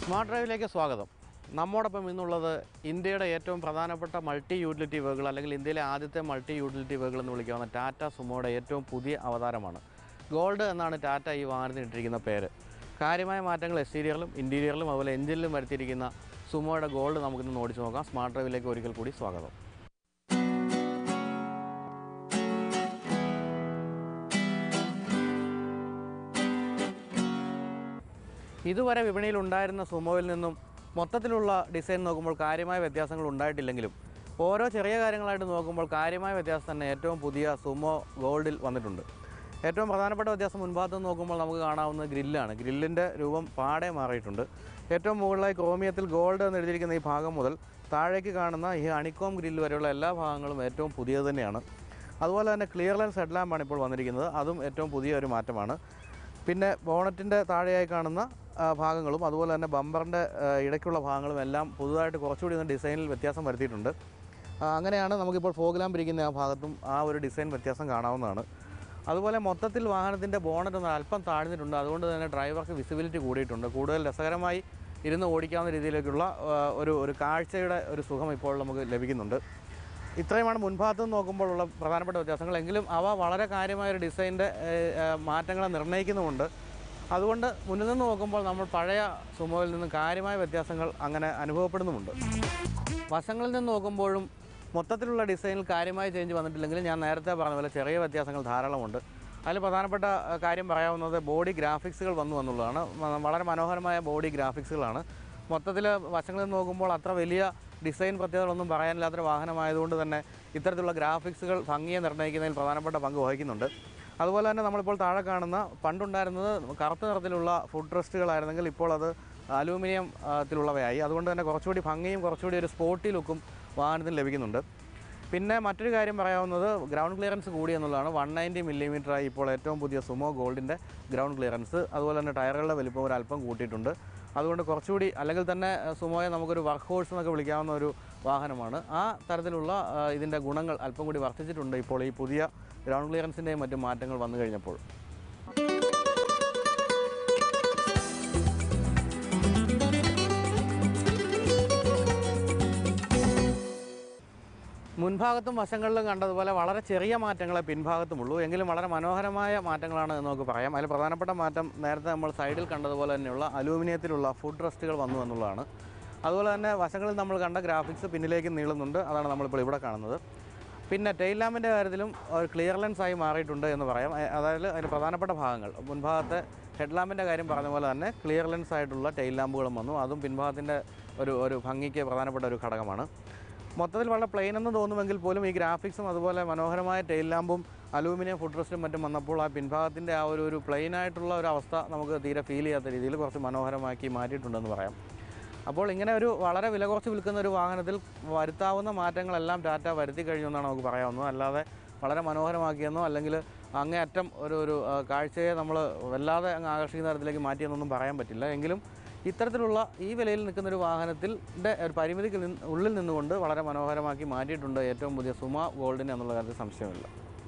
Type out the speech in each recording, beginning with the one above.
smart ഡ്രൈവിലേക്ക് സ്വാഗതം നമ്മോടൊപ്പം ഇന്നുള്ളത് ഇന്ത്യയുടെ ഏറ്റവും പ്രധാനപ്പെട്ട മൾട്ടി യൂട്ടിലിറ്റി വെഹിക്കിൾ അല്ലെങ്കിൽ ഇന്ത്യയിലെ ആദ്യത്തെ മൾട്ടി യൂട്ടിലിറ്റി വെഹിക്കിൾ എന്ന് വിളിക്കാവുന്ന ടാറ്റ സുമോയുടെ ഏറ്റവും പുതിയ അവതാരമാണ് ഗോൾഡ് എന്നാണ് ടാറ്റ ഈ വാഹനത്തിന് ഇട്ടിരിക്കുന്ന പേര് കാര്യമായ മാറ്റങ്ങൾ എക്സ്റ്റീരിയറിലും ഇൻറ്റീരിയറിലും അതുപോലെ എഞ്ചിനിലും വരുത്തിയിരിക്കുന്ന സുമോയുടെ ഗോൾഡ് നമുക്കിന്ന് ഓടിച്ചു നോക്കാം സ്മാർട്ട് ഡ്രൈവിലേക്ക് ഒരിക്കൽ കൂടി സ്വാഗതം ഇതുവരെ വിപണിയിൽ ഉണ്ടായിരുന്ന സുമോയിൽ നിന്നും മൊത്തത്തിലുള്ള ഡിസൈൻ നോക്കുമ്പോൾ കാര്യമായ വ്യത്യാസങ്ങൾ ഉണ്ടായിട്ടില്ലെങ്കിലും ഓരോ ചെറിയ കാര്യങ്ങളായിട്ട് നോക്കുമ്പോൾ കാര്യമായ വ്യത്യാസം തന്നെ ഏറ്റവും പുതിയ സുമോ ഗോൾഡിൽ വന്നിട്ടുണ്ട് ഏറ്റവും പ്രധാനപ്പെട്ട വ്യത്യാസം മുൻഭാഗത്ത് നിന്ന് നോക്കുമ്പോൾ നമുക്ക് കാണാവുന്ന ഗ്രില്ലാണ് ഗ്രില്ലിൻ്റെ രൂപം പാടെ മാറിയിട്ടുണ്ട് ഏറ്റവും മുകളിലായി ക്രോമിയത്തിൽ ഗോൾഡ് എന്ന് എഴുതിയിരിക്കുന്ന ഈ ഭാഗം മുതൽ താഴേക്ക് കാണുന്ന ഈ അണിക്കോം ഗ്രില്ല് വരെയുള്ള എല്ലാ ഭാഗങ്ങളും ഏറ്റവും പുതിയത് തന്നെയാണ് അതുപോലെ തന്നെ ക്ലിയർ ലെൻസ് ഹെഡ്ലാമ്പാണ് ഇപ്പോൾ വന്നിരിക്കുന്നത് അതും ഏറ്റവും പുതിയ ഒരു മാറ്റമാണ് പിന്നെ ബോണറ്റിൻ്റെ താഴെയായി കാണുന്ന ആ, ഭാഗങ്ങളും അതുപോലെ തന്നെ ബമ്പറിൻ്റെ ആ, ഇടയ്ക്കുള്ള ഭാഗങ്ങളും എല്ലാം പുതുതായിട്ട് കുറച്ചുകൂടി ഒന്ന് ഡിസൈനിൽ വ്യത്യാസം വരുത്തിയിട്ടുണ്ട് ആ, അങ്ങനെയാണ് നമുക്കിപ്പോൾ ഫോഗ് ലാമ്പ് ഇരിക്കുന്ന ആ ഭാഗത്തും ആ ഒരു ഡിസൈൻ വ്യത്യാസം കാണാവുന്നതാണ് അതുപോലെ മൊത്തത്തിൽ വാഹനത്തിൻ്റെ ബോണറ്റ് ഒന്ന് അല്പം താഴ്ന്നിട്ടുണ്ട് അതുകൊണ്ട് തന്നെ ഡ്രൈവർക്ക് വിസിബിലിറ്റി കൂടിയിട്ടുണ്ട് കൂടുതൽ രസകരമായി ഇരുന്ന് ഓടിക്കാവുന്ന രീതിയിലേക്കുള്ള ആ, ഒരു ഒരു കാഴ്ചയുടെ ഒരു സുഖം ഇപ്പോൾ നമുക്ക് ലഭിക്കുന്നുണ്ട് ഇത്രയുമാണ് മുൻഭാഗത്ത് നിന്ന് നോക്കുമ്പോഴുള്ള പ്രധാനപ്പെട്ട വ്യത്യാസങ്ങൾ എങ്കിലും അവ വളരെ കാര്യമായ ഒരു ഡിസൈൻ്റെ മാറ്റങ്ങളെ നിർണ്ണയിക്കുന്നുമുണ്ട് അതുകൊണ്ട് മുന്നിൽ നിന്ന് നോക്കുമ്പോൾ നമ്മൾ പഴയ സുമോയിൽ നിന്നും കാര്യമായ വ്യത്യാസങ്ങൾ അങ്ങനെ അനുഭവപ്പെടുന്നുമുണ്ട് വശങ്ങളിൽ നിന്ന് നോക്കുമ്പോഴും മൊത്തത്തിലുള്ള ഡിസൈനിൽ കാര്യമായ ചേഞ്ച് വന്നിട്ടില്ലെങ്കിലും ഞാൻ നേരത്തെ പറഞ്ഞ പോലെ ചെറിയ വ്യത്യാസങ്ങൾ ധാരാളമുണ്ട് അതിൽ പ്രധാനപ്പെട്ട അഹ്, കാര്യം പറയാവുന്നത് ബോഡി ഗ്രാഫിക്സുകൾ വന്നു എന്നുള്ളതാണ് മ- വളരെ മനോഹരമായ ബോഡി ഗ്രാഫിക്സുകളാണ് മൊത്തത്തിൽ വശങ്ങളിൽ നിന്ന് നോക്കുമ്പോൾ അത്ര വലിയ ഡിസൈൻ പ്രത്യേകതകളൊന്നും പറയാനില്ലാത്തൊരു വാഹനമായതുകൊണ്ട് തന്നെ ഇത്തരത്തിലുള്ള ഗ്രാഫിക്സുകൾ ഭംഗിയെ നിർണ്ണയിക്കുന്നതിൽ പ്രധാനപ്പെട്ട പങ്ക് വഹിക്കുന്നുണ്ട് അതുപോലെ തന്നെ നമ്മളിപ്പോൾ താഴെ കാണുന്ന പണ്ടുണ്ടായിരുന്നത് കറുത്ത നിറത്തിലുള്ള ഫുഡ് റെസ്റ്റുകളായിരുന്നെങ്കിൽ ഇപ്പോൾ അത് അലൂമിനിയം ആ, ത്തിലുള്ളവയായി അതുകൊണ്ട് തന്നെ കുറച്ചുകൂടി ഭംഗിയും കുറച്ചുകൂടി ഒരു സ്പോർട്ടി ലുക്കും വാഹനത്തിന് ലഭിക്കുന്നുണ്ട് പിന്നെ മറ്റൊരു കാര്യം പറയാവുന്നത് ഗ്രൗണ്ട് ക്ലിയറൻസ് കൂടി എന്നുള്ളതാണ് വൺ നയൻറ്റി മില്ലിമീറ്ററായി ഇപ്പോൾ ഏറ്റവും പുതിയ സുമോ ഗോൾഡിൻ്റെ ഗ്രൗണ്ട് ക്ലിയറൻസ് അതുപോലെ തന്നെ ടയറുകളുടെ വലിപ്പം ഒരു അല്പം കൂട്ടിയിട്ടുണ്ട് അതുകൊണ്ട് കുറച്ചുകൂടി അല്ലെങ്കിൽ തന്നെ അഹ്, സുമോയെ നമുക്കൊരു വർക്ക് ഹോഴ്സ് എന്നൊക്കെ വിളിക്കാവുന്ന ഒരു വാഹനമാണ് ആ തരത്തിലുള്ള അഹ്, ഇതിൻ്റെ ഗുണങ്ങൾ അല്പം കൂടി വർദ്ധിച്ചിട്ടുണ്ട് ഇപ്പോൾ ഈ പുതിയ ഗ്രൗണ്ട് ക്ലിയറൻസിൻ്റെയും മറ്റു മാറ്റങ്ങൾ വന്നു കഴിഞ്ഞപ്പോൾ മുൻഭാഗത്തും വശങ്ങളിലും കണ്ടതുപോലെ വളരെ ചെറിയ മാറ്റങ്ങളെ പിൻഭാഗത്തുമുള്ളൂ എങ്കിലും വളരെ മനോഹരമായ മാറ്റങ്ങളാണ് എന്ന് നമുക്ക് പറയാം അതിൽ പ്രധാനപ്പെട്ട മാറ്റം നേരത്തെ നമ്മൾ സൈഡിൽ കണ്ടതുപോലെ തന്നെയുള്ള അലൂമിനിയത്തിലുള്ള ഫുഡ് റെസ്റ്റുകൾ വന്നു എന്നുള്ളതാണ് അതുപോലെ തന്നെ വശങ്ങളിൽ നമ്മൾ കണ്ട ഗ്രാഫിക്സ് പിന്നിലേക്ക് നീളുന്നുണ്ട് അതാണ് നമ്മളിപ്പോൾ ഇവിടെ കാണുന്നത് പിന്നെ ടെയിൽ ലാമ്പിൻ്റെ കാര്യത്തിലും ഒരു ക്ലിയർ ലെൻസ് ആയി മാറിയിട്ടുണ്ട് എന്ന് പറയാം അ- അതായത് അതിന് പ്രധാനപ്പെട്ട ഭാഗങ്ങൾ മുൻഭാഗത്തെ ഹെഡ് ലാമ്പിൻ്റെ കാര്യം പറഞ്ഞ പോലെ തന്നെ ക്ലിയർ ലെൻസ് ആയിട്ടുള്ള ടെയിൽ ലാമ്പുകളും വന്നു അതും പിൻഭാഗത്തിൻ്റെ ഒരു ഒരു ഭംഗിക്ക് പ്രധാനപ്പെട്ട ഒരു ഘടകമാണ് മൊത്തത്തിൽ വളരെ പ്ലെയിൻ എന്ന് തോന്നുമെങ്കിൽ പോലും ഈ ഗ്രാഫിക്സും അതുപോലെ മനോഹരമായ ടെയിൽ ലാമ്പും അലൂമിനിയം ഫുഡ് റെസ്റ്റും മറ്റും വന്നപ്പോൾ ആ പിൻഭാഗത്തിൻ്റെ ആ ഒരു ഒരു പ്ലെയിൻ ആയിട്ടുള്ള ഒരു അവസ്ഥ നമുക്ക് തീരെ ഫീൽ ചെയ്യാത്ത രീതിയിൽ കുറച്ച് മനോഹരമാക്കി മാറ്റിയിട്ടുണ്ടെന്ന് പറയാം അപ്പോൾ ഇങ്ങനെ ഒരു വളരെ വില കുറച്ച് വിൽക്കുന്ന ഒരു വാഹനത്തിൽ വരുത്താവുന്ന മാറ്റങ്ങളെല്ലാം ടാറ്റ വരുത്തി കഴിഞ്ഞു എന്നാണ് നമുക്ക് പറയാവുന്നത് അല്ലാതെ വളരെ മനോഹരമാക്കിയെന്നോ അല്ലെങ്കിൽ അങ്ങേയറ്റം ഒരു ഒരു ആ, കാഴ്ചയെ നമ്മൾ വല്ലാതെ അങ്ങ് ആകർഷിക്കുന്ന തരത്തിലേക്ക് മാറ്റിയെന്നൊന്നും പറയാൻ പറ്റില്ല എങ്കിലും ഇത്തരത്തിലുള്ള ഈ വിലയിൽ നിൽക്കുന്ന ഒരു വാഹനത്തിൻ്റെ ഒരു പരിമിതിക്ക് നിന്ന് ഉള്ളിൽ നിന്നുകൊണ്ട് വളരെ മനോഹരമാക്കി മാറ്റിയിട്ടുണ്ട് ഏറ്റവും പുതിയ സുമ ഗോൾഡിനെ എന്നുള്ള കാര്യത്തിൽ സംശയമില്ല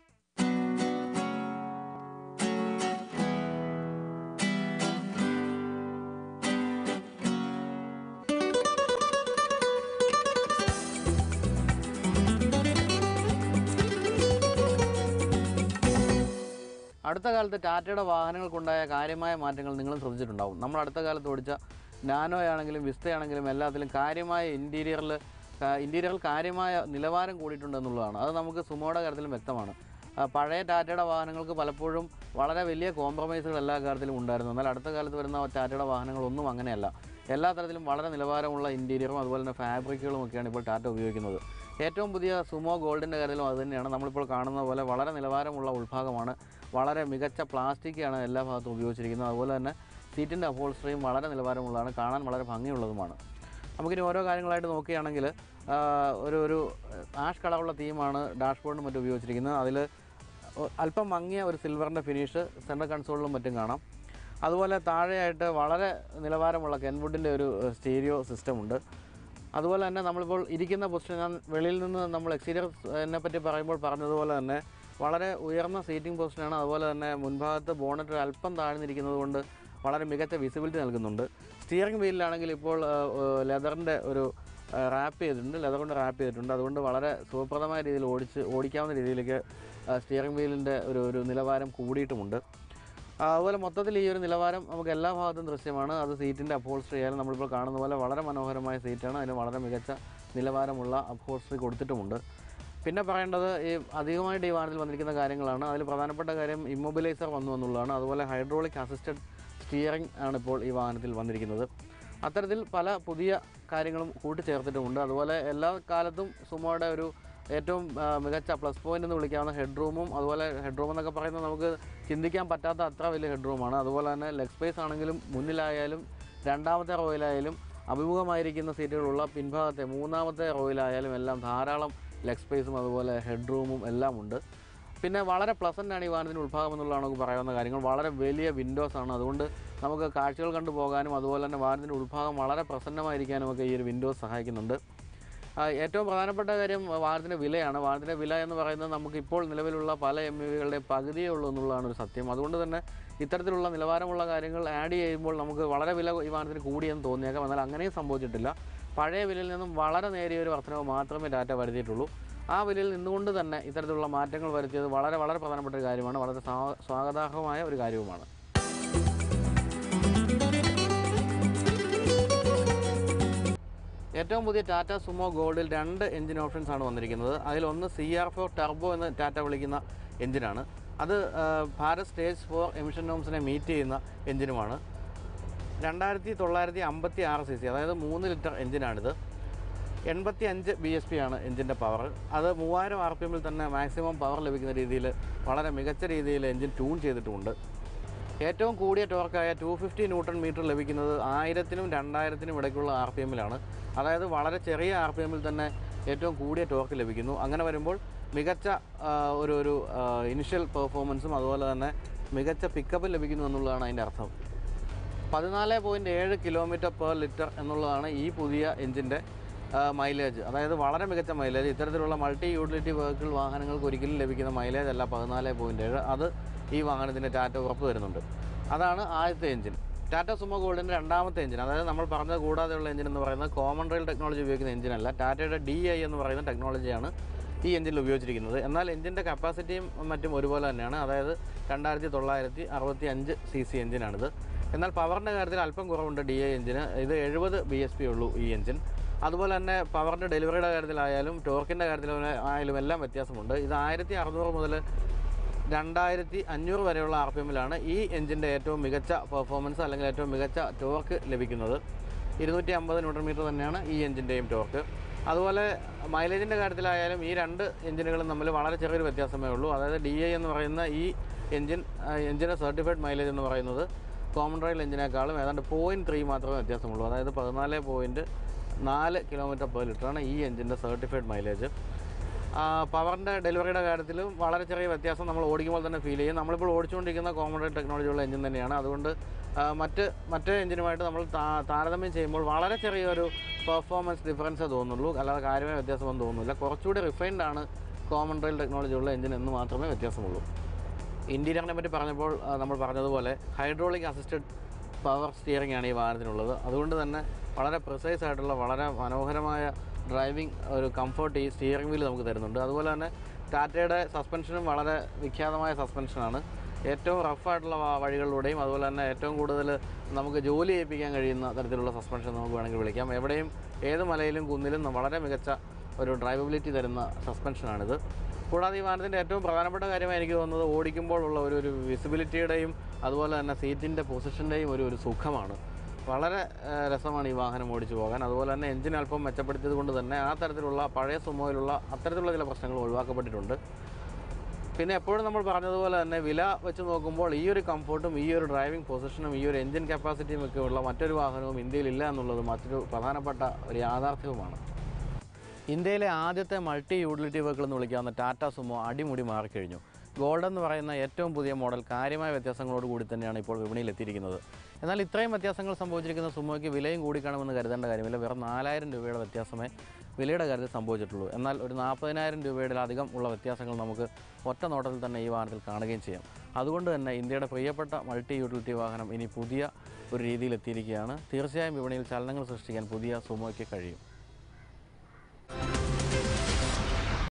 അടുത്ത കാലത്ത് ടാറ്റയുടെ വാഹനങ്ങൾക്കുണ്ടായ കാര്യമായ മാറ്റങ്ങൾ നിങ്ങളും ശ്രദ്ധിച്ചിട്ടുണ്ടാവും നമ്മൾ അടുത്ത കാലത്ത് ഓടിച്ച നാനോ ആണെങ്കിലും വിസ്തയാണെങ്കിലും എല്ലാത്തിലും കാര്യമായ ഇൻറ്റീരിയറിൽ ഇൻറ്റീരിയറിൽ കാര്യമായ നിലവാരം കൂടിയിട്ടുണ്ട് എന്നുള്ളതാണ് അത് നമുക്ക് സുമോയുടെ കാര്യത്തിലും വ്യക്തമാണ് ആ, പഴയ ടാറ്റയുടെ വാഹനങ്ങൾക്ക് പലപ്പോഴും വളരെ വലിയ കോംപ്രമൈസുകൾ എല്ലാ കാര്യത്തിലും ഉണ്ടായിരുന്നു എന്നാൽ അടുത്ത കാലത്ത് വരുന്ന ടാറ്റയുടെ വാഹനങ്ങളൊന്നും അങ്ങനെയല്ല എല്ലാ തരത്തിലും വളരെ നിലവാരമുള്ള ഇൻറ്റീരിയറും അതുപോലെ തന്നെ ഫാബ്രിക്കുകളും ഒക്കെയാണ് ഇപ്പോൾ ടാറ്റ ഉപയോഗിക്കുന്നത് ഏറ്റവും പുതിയ സുമോ ഗോൾഡിൻ്റെ കാര്യത്തിലും അത് തന്നെയാണ് നമ്മളിപ്പോൾ കാണുന്ന പോലെ വളരെ നിലവാരമുള്ള ഉൾഭാഗമാണ് വളരെ മികച്ച പ്ലാസ്റ്റിക്കാണ് എല്ലാ ഭാഗത്തും ഉപയോഗിച്ചിരിക്കുന്നത് അതുപോലെ തന്നെ സീറ്റിൻ്റെ അപ്പോൾസ്ട്രിയും വളരെ നിലവാരമുള്ളതാണ് കാണാൻ വളരെ ഭംഗിയുള്ളതുമാണ് നമുക്കിനി ഓരോ കാര്യങ്ങളായിട്ട് നോക്കുകയാണെങ്കിൽ ആ, ഒരു ഒരു ആഷ് കളറുള്ള തീമാണ് ഡാഷ്ബോർഡിനും മറ്റും ഉപയോഗിച്ചിരിക്കുന്നത് അതിൽ അല്പം മങ്ങിയ ഒരു സിൽവറിൻ്റെ ഫിനിഷ് സെൻട്രൽ കൺസോളിലും മറ്റും കാണാം അതുപോലെ താഴെയായിട്ട് വളരെ നിലവാരമുള്ള കെൻവുഡിൻ്റെ ഒരു സ്റ്റീരിയോ സിസ്റ്റം ഉണ്ട് അതുപോലെ തന്നെ നമ്മളിപ്പോൾ ഇരിക്കുന്ന പൊസിഷൻ ഞാൻ വെളിയിൽ നിന്ന് നമ്മൾ എക്സ്റ്റീരിയറിനെ പറ്റി പറയുമ്പോൾ പറഞ്ഞതുപോലെ തന്നെ വളരെ ഉയർന്ന സീറ്റിംഗ് പൊസിഷനാണ് അതുപോലെ തന്നെ മുൻഭാഗത്ത് ബോണറ്റ് അല്പം താഴ്ന്നിരിക്കുന്നത് കൊണ്ട് വളരെ മികച്ച വിസിബിലിറ്റി നൽകുന്നുണ്ട് സ്റ്റിയറിംഗ് വീലിലാണെങ്കിൽ ഇപ്പോൾ ലെതറിൻ്റെ ഒരു റാപ്പ് ചെയ്തിട്ടുണ്ട് ലെതർ കൊണ്ട് റാപ്പ് ചെയ്തിട്ടുണ്ട് അതുകൊണ്ട് വളരെ സുഖപ്രദമായ രീതിയിൽ ഓടിച്ച് ഓടിക്കാവുന്ന രീതിയിലേക്ക് സ്റ്റിയറിംഗ് വീലിൻ്റെ ഒരു ഒരു നിലവാരം കൂടിയിട്ടുമുണ്ട് ആ, അതുപോലെ മൊത്തത്തിൽ ഈ ഒരു നിലവാരം നമുക്ക് എല്ലാ ഭാഗത്തും ദൃശ്യമാണ് അത് സീറ്റിൻ്റെ അപ്ഹോൾസ്ട്രി ആയാലും നമ്മളിപ്പോൾ കാണുന്ന പോലെ വളരെ മനോഹരമായ സീറ്റാണ് അതിന് വളരെ മികച്ച നിലവാരമുള്ള അപ്ഹോൾസ്ട്രി കൊടുത്തിട്ടുമുണ്ട് പിന്നെ പറയേണ്ടത് ഈ അധികമായിട്ട് ഈ വാഹനത്തിൽ വന്നിരിക്കുന്ന കാര്യങ്ങളാണ് അതിൽ പ്രധാനപ്പെട്ട കാര്യം ഇമ്മൊബിലൈസർ വന്നു എന്നുള്ളതാണ് അതുപോലെ ഹൈഡ്രോളിക് അസിസ്റ്റഡ് സ്റ്റിയറിംഗ് ആണ് ഇപ്പോൾ ഈ വാഹനത്തിൽ വന്നിരിക്കുന്നത് അത്തരത്തിൽ പല പുതിയ കാര്യങ്ങളും കൂട്ടിച്ചേർത്തിട്ടുമുണ്ട് അതുപോലെ എല്ലാ കാലത്തും സുമോയുടെ ഒരു ഏറ്റവും ആ, മികച്ച പ്ലസ് പോയിന്റ് എന്ന് വിളിക്കാവുന്ന ഹെഡ് റൂമും അതുപോലെ ഹെഡ് റൂം എന്നൊക്കെ പറയുന്നത് നമുക്ക് ചിന്തിക്കാൻ പറ്റാത്ത അത്ര വലിയ ഹെഡ് റൂമാണ് അതുപോലെ തന്നെ ലെഗ് സ്പേസ് ആണെങ്കിലും മുന്നിലായാലും രണ്ടാമത്തെ റോയിലായാലും അഭിമുഖമായിരിക്കുന്ന സീറ്റുകളുള്ള പിൻഭാഗത്തെ മൂന്നാമത്തെ റോയിലായാലും എല്ലാം ധാരാളം ലെഗ് സ്പേസും അതുപോലെ ഹെഡ് റൂമും എല്ലാം ഉണ്ട് പിന്നെ വളരെ പ്ലസൻ്റ് ആണ് ഈ വാഹനത്തിൻ്റെ ഉൾഭാഗം എന്നുള്ളതാണ് നമുക്ക് പറയാവുന്ന കാര്യങ്ങൾ വളരെ വലിയ വിൻഡോസ് ആണ് അതുകൊണ്ട് നമുക്ക് കാഴ്ചകൾ കണ്ടു പോകാനും അതുപോലെ തന്നെ വാഹനത്തിൻ്റെ ഉൾഭാഗം വളരെ പ്രസന്നമായിരിക്കാനും ഒക്കെ ഈ ഒരു വിൻഡോസ് സഹായിക്കുന്നുണ്ട് ആ, ഏറ്റവും പ്രധാനപ്പെട്ട കാര്യം വാഹനത്തിൻ്റെ വിലയാണ് വാഹനത്തിൻ്റെ വില എന്ന് പറയുന്നത് നമുക്ക് ഇപ്പോൾ നിലവിലുള്ള പല എം യു വികളുടെ പകുതിയേ ഉള്ളൂ എന്നുള്ളതാണ് ഒരു സത്യം അതുകൊണ്ട് തന്നെ ഇത്തരത്തിലുള്ള നിലവാരമുള്ള കാര്യങ്ങൾ ആഡ് ചെയ്യുമ്പോൾ നമുക്ക് വളരെ വില ഈ വാഹനത്തിന് കൂടിയെന്ന് തോന്നിയേക്കാം എന്നാൽ അങ്ങനെയും സംഭവിച്ചിട്ടില്ല പഴയ വിലയിൽ നിന്നും വളരെ നേരിയ ഒരു വർധനവ് മാത്രമേ ടാറ്റ വരുത്തിയിട്ടുള്ളൂ ആ വിലയിൽ നിന്നുകൊണ്ട് തന്നെ ഇത്തരത്തിലുള്ള മാറ്റങ്ങൾ വരുത്തിയത് വളരെ വളരെ പ്രധാനപ്പെട്ട ഒരു കാര്യമാണ് വളരെ സ്വാ- സ്വാഗതാർഹമായ ഒരു കാര്യവുമാണ് ഏറ്റവും പുതിയ ടാറ്റ സുമോ ഗോൾഡിൽ രണ്ട് എഞ്ചിൻ ഓപ്ഷൻസ് ആണ് വന്നിരിക്കുന്നത് അതിലൊന്ന് സി ആർ ഫോർ ടർബോ എന്ന് ടാറ്റ വിളിക്കുന്ന എഞ്ചിനാണ് അത് ആ, ഭാരത് സ്റ്റേജ് ഫോർ എമിഷൻ നോംസിനെ മീറ്റ് ചെയ്യുന്ന എഞ്ചിനുമാണ് രണ്ടായിരത്തി തൊള്ളായിരത്തി അമ്പത്തി ആറ് സി സി അതായത് മൂന്ന് ലിറ്റർ എഞ്ചിനാണിത് എൺപത്തി അഞ്ച് ബി എസ് പി ആണ് എഞ്ചിൻ്റെ പവർ അത് മൂവായിരം ആർ പി എമ്മിൽ തന്നെ മാക്സിമം പവർ ലഭിക്കുന്ന രീതിയിൽ വളരെ മികച്ച രീതിയിൽ എഞ്ചിൻ ട്യൂൺ ചെയ്തിട്ടുമുണ്ട് ഏറ്റവും കൂടിയ ടോർക്കായ ടു ഫിഫ്റ്റി ന്യൂട്ടൺ മീറ്റർ ലഭിക്കുന്നത് ആയിരത്തിനും രണ്ടായിരത്തിനും ഇടയ്ക്കുള്ള ആർ പി എമ്മിലാണ് അതായത് വളരെ ചെറിയ ആർ പി എമ്മിൽ തന്നെ ഏറ്റവും കൂടിയ ടോർക്ക് ലഭിക്കുന്നു അങ്ങനെ വരുമ്പോൾ മികച്ച ആ, ഒരു ഒരു ഇനിഷ്യൽ പെർഫോമൻസും അതുപോലെ തന്നെ മികച്ച പിക്കപ്പ് ലഭിക്കുന്നു എന്നുള്ളതാണ് അതിൻ്റെ അർത്ഥം പതിനാല് പോയിൻറ്റ് ഏഴ് കിലോമീറ്റർ പെർ ലിറ്റർ എന്നുള്ളതാണ് ഈ പുതിയ എഞ്ചിൻ്റെ മൈലേജ് അതായത് വളരെ മികച്ച മൈലേജ് ഇത്തരത്തിലുള്ള മൾട്ടി യൂട്ടിലിറ്റി വെഹിക്കിൾ വാഹനങ്ങൾക്ക് ഒരിക്കലും ലഭിക്കുന്ന മൈലേജ് അല്ല പതിനാല് പോയിൻറ്റ് ഏഴ് അത് ഈ വാഹനത്തിന് ടാറ്റ ഉറപ്പ് വരുന്നുണ്ട് അതാണ് ആദ്യത്തെ എഞ്ചിൻ ടാറ്റ സുമോ ഗോൾഡിൻ്റെ രണ്ടാമത്തെ എഞ്ചിൻ അതായത് നമ്മൾ പറഞ്ഞത് കൂടാതെയുള്ള എഞ്ചിൻ എന്ന് പറയുന്നത് കോമൺ റെയിൽ ടെക്നോളജി ഉപയോഗിക്കുന്ന എഞ്ചിനല്ല ടാറ്റയുടെ ഡി ഐ എന്ന് പറയുന്ന ടെക്നോളജിയാണ് ഈ എഞ്ചിനിൽ ഉപയോഗിച്ചിരിക്കുന്നത് എന്നാൽ എഞ്ചിൻ്റെ കപ്പാസിറ്റിയും മറ്റും ഒരുപോലെ തന്നെയാണ് അതായത് രണ്ടായിരത്തി തൊള്ളായിരത്തി അറുപത്തി അഞ്ച് സി സി എഞ്ചിനാണിത് എന്നാൽ പവറിൻ്റെ കാര്യത്തിൽ അല്പം കുറവുണ്ട് ഡി ഐ എഞ്ചിന് ഇത് എഴുപത് ബി എസ് പി ഉള്ളൂ ഈ എഞ്ചിൻ അതുപോലെ തന്നെ പവറിൻ്റെ ഡെലിവറിയുടെ കാര്യത്തിലായാലും ടോർക്കിൻ്റെ കാര്യത്തിലും ആയാലും എല്ലാം വ്യത്യാസമുണ്ട് ഇത് ആയിരത്തി അറുന്നൂറ് മുതൽ രണ്ടായിരത്തി അഞ്ഞൂറ് വരെയുള്ള ആർ പി എമ്മിലാണ് ഈ എഞ്ചിൻ്റെ ഏറ്റവും മികച്ച പെർഫോമൻസ് അല്ലെങ്കിൽ ഏറ്റവും മികച്ച ടോർക്ക് ലഭിക്കുന്നത് ഇരുന്നൂറ്റി അമ്പത് ന്യൂട്രൺ മീറ്റർ തന്നെയാണ് ഈ എഞ്ചിൻ്റെയും ടോർക്ക് അതുപോലെ മൈലേജിൻ്റെ കാര്യത്തിലായാലും ഈ രണ്ട് എഞ്ചിനുകളും തമ്മിൽ വളരെ ചെറിയൊരു വ്യത്യാസമേ ഉള്ളൂ അതായത് ഡി ഐ എന്ന് പറയുന്ന ഈ എഞ്ചിൻ എഞ്ചിൻ്റെ സർട്ടിഫൈഡ് മൈലേജ് എന്ന് പറയുന്നത് കോമൺ റെയിൽ എഞ്ചിനേക്കാളും ഏതാണ്ട് പോയിൻറ്റ് ത്രീ മാത്രമേ വ്യത്യാസമുള്ളൂ അതായത് പതിനാല് പോയിൻറ്റ് നാല് കിലോമീറ്റർ പെർ ലിറ്ററാണ് ഈ എഞ്ചിൻ്റെ സർട്ടിഫൈഡ് മൈലേജ് പവറിൻ്റെ ഡെലിവറിയുടെ കാര്യത്തിലും വളരെ ചെറിയ വ്യത്യാസം നമ്മൾ ഓടിക്കുമ്പോൾ തന്നെ ഫീൽ ചെയ്യും നമ്മളിപ്പോൾ ഓടിച്ചുകൊണ്ടിരിക്കുന്ന കോമൺ റേറ്റ് ടെക്നോളജിയുള്ള എഞ്ചിൻ തന്നെയാണ് അതുകൊണ്ട് ആ, മറ്റ് മറ്റേ എഞ്ചിനുമായിട്ട് നമ്മൾ താ- താരതമ്യം ചെയ്യുമ്പോൾ വളരെ ചെറിയൊരു പെർഫോമൻസ് ഡിഫറൻസേ തോന്നുള്ളൂ അല്ലാതെ കാര്യമായ വ്യത്യാസമൊന്നും തോന്നുന്നില്ല കുറച്ചുകൂടി റിഫൈൻഡ് ആണ് കോമൺ റെയിൽ ടെക്നോളജി ഉള്ള എഞ്ചിൻ എന്ന് മാത്രമേ വ്യത്യാസമുള്ളൂ ഇൻറ്റീരിയറിനെ പറ്റി പറഞ്ഞപ്പോൾ ആ, നമ്മൾ പറഞ്ഞതുപോലെ ഹൈഡ്രോളിക് അസിസ്റ്റഡ് പവർ സ്റ്റിയറിംഗ് ആണ് ഈ വാഹനത്തിനുള്ളത് അതുകൊണ്ട് തന്നെ വളരെ പ്രിസൈസ് ആയിട്ടുള്ള വളരെ മനോഹരമായ ഡ്രൈവിംഗ് ഒരു കംഫർട്ട് ഈ സ്റ്റിയറിംഗ് വീൽ നമുക്ക് തരുന്നുണ്ട് അതുപോലെ തന്നെ ടാറ്റയുടെ സസ്പെൻഷനും വളരെ വിഖ്യാതമായ സസ്പെൻഷനാണ് ഏറ്റവും റഫായിട്ടുള്ള വഴികളിലൂടെയും അതുപോലെ തന്നെ ഏറ്റവും കൂടുതൽ നമുക്ക് ജോലി ചെയ്യിപ്പിക്കാൻ കഴിയുന്ന തരത്തിലുള്ള സസ്പെൻഷൻ നമുക്ക് വേണമെങ്കിൽ വിളിക്കാം എവിടെയും ഏത് മലയിലും കുന്നിലും വളരെ മികച്ച ഒരു ഡ്രൈവബിലിറ്റി തരുന്ന സസ്പെൻഷനാണിത് കൂടാതെ ഈ വാഹനത്തിൻ്റെ ഏറ്റവും പ്രധാനപ്പെട്ട കാര്യമായി എനിക്ക് തോന്നുന്നത് ഓടിക്കുമ്പോഴുള്ള ഒരു ഒരു വിസിബിലിറ്റിയുടെയും അതുപോലെ തന്നെ സീറ്റിൻ്റെ പൊസിഷൻ്റെയും ഒരു ഒരു സുഖമാണ് വളരെ ആ, രസമാണ് ഈ വാഹനം ഓടിച്ചു പോകാൻ അതുപോലെ തന്നെ എഞ്ചിൻ അല്പം മെച്ചപ്പെടുത്തിയത് കൊണ്ട് തന്നെ ആ തരത്തിലുള്ള പഴയ സുമോയിലുള്ള അത്തരത്തിലുള്ള ചില പ്രശ്നങ്ങൾ ഒഴിവാക്കപ്പെട്ടിട്ടുണ്ട് പിന്നെ എപ്പോഴും നമ്മൾ പറഞ്ഞതുപോലെ തന്നെ വില വെച്ച് നോക്കുമ്പോൾ ഈ ഒരു കംഫർട്ടും ഈ ഒരു ഡ്രൈവിംഗ് പൊസിഷനും ഈ ഒരു എഞ്ചിൻ കപ്പാസിറ്റിയും ഒക്കെ ഉള്ള മറ്റൊരു വാഹനവും ഇന്ത്യയിലില്ല എന്നുള്ളത് മറ്റൊരു പ്രധാനപ്പെട്ട ഒരു യാഥാർത്ഥ്യവുമാണ് ഇന്ത്യയിലെ ആദ്യത്തെ മൾട്ടി യൂട്ടിലിറ്റി വെഹിക്കിൾ എന്ന് വിളിക്കാവുന്ന ടാറ്റ സുമോ അടിമുടി മാറിക്കഴിഞ്ഞു ഗോൾഡ് എന്ന് പറയുന്ന ഏറ്റവും പുതിയ മോഡൽ കാര്യമായ വ്യത്യാസങ്ങളോട് കൂടി തന്നെയാണ് ഇപ്പോൾ വിപണിയിൽ എത്തിയിരിക്കുന്നത് എന്നാൽ ഇത്രയും വ്യത്യാസങ്ങൾ സംഭവിച്ചിരിക്കുന്ന സുമോയ്ക്ക് വിലയും കൂടിക്കാണുമെന്ന് കരുതേണ്ട കാര്യമില്ല വെറും നാലായിരം രൂപയുടെ വ്യത്യാസമേ വിലയുടെ കാര്യത്തിൽ സംഭവിച്ചിട്ടുള്ളൂ എന്നാൽ ഒരു നാൽപ്പതിനായിരം രൂപയുടെ അധികം ഉള്ള വ്യത്യാസങ്ങൾ നമുക്ക് ഒറ്റ നോട്ടത്തിൽ തന്നെ ഈ വാഹനത്തിൽ കാണുകയും ചെയ്യാം അതുകൊണ്ട് തന്നെ ഇന്ത്യയുടെ പ്രിയപ്പെട്ട മൾട്ടി യൂട്ടിലിറ്റി വാഹനം ഇനി പുതിയ ഒരു രീതിയിൽ എത്തിയിരിക്കുകയാണ് തീർച്ചയായും വിപണിയിൽ ചലനങ്ങൾ സൃഷ്ടിക്കാൻ പുതിയ സുമോയ്ക്ക് കഴിയും